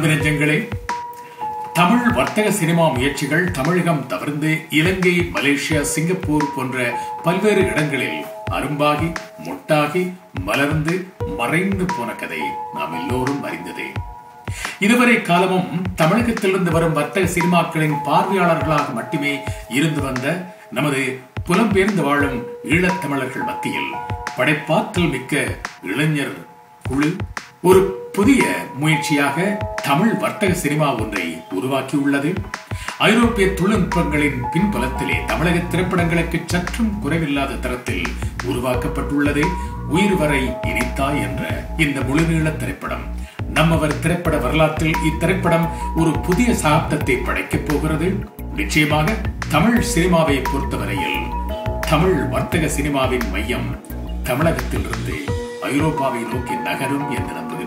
அன்பு நெஞ்சங்களே தமிழ் வர்த்தக சினிமா முயற்சிகள் தமிழகம் தவிர்த்து இலங்கை மலேசியா சிங்கப்பூர் போன்ற பல்வேறு இடங்களில் அரும்பாகி மொட்டாகி மலர்ந்து மறைந்து போன கதை நாம் எல்லோரும் அறிந்ததே இதுவரை காலமும் தமிழகத்திலிருந்து வரும் வர்த்தக சினிமாக்களின் பார்வையாளர்களாக மட்டுமே இருந்து வந்த நமது புலம்பெயர்ந்து வாழும் ஈழத்தமிழர்கள் மத்தியில் படைப்பாற்றல் மிக்க இளைஞர் குழு ஒரு புதிய முயற்சியாக தமிழ் வர்த்தக சினிமா ஒன்றை உருவாக்கியுள்ளது ஐரோப்பிய தொழில்நுட்பங்களின் பின்புலத்திலே தமிழக திரைப்படங்களுக்கு சற்றும் குறைவில்லாத தரத்தில் உருவாக்கப்பட்டுள்ளது உயிர் வரை இனித்தாய் என்ற இந்த முழுநீள திரைப்படம் நம்மவர் திரைப்பட வரலாற்றில் இத்திரைப்படம் ஒரு புதிய சாப்தத்தை படைக்கப் போகிறது நிச்சயமாக தமிழ் சினிமாவை பொறுத்தவரையில் தமிழ் வர்த்தக சினிமாவின் மையம் தமிழகத்திலிருந்து ஐரோப்பாவை நோக்கி நகரும் என்று நம்புகிறேன்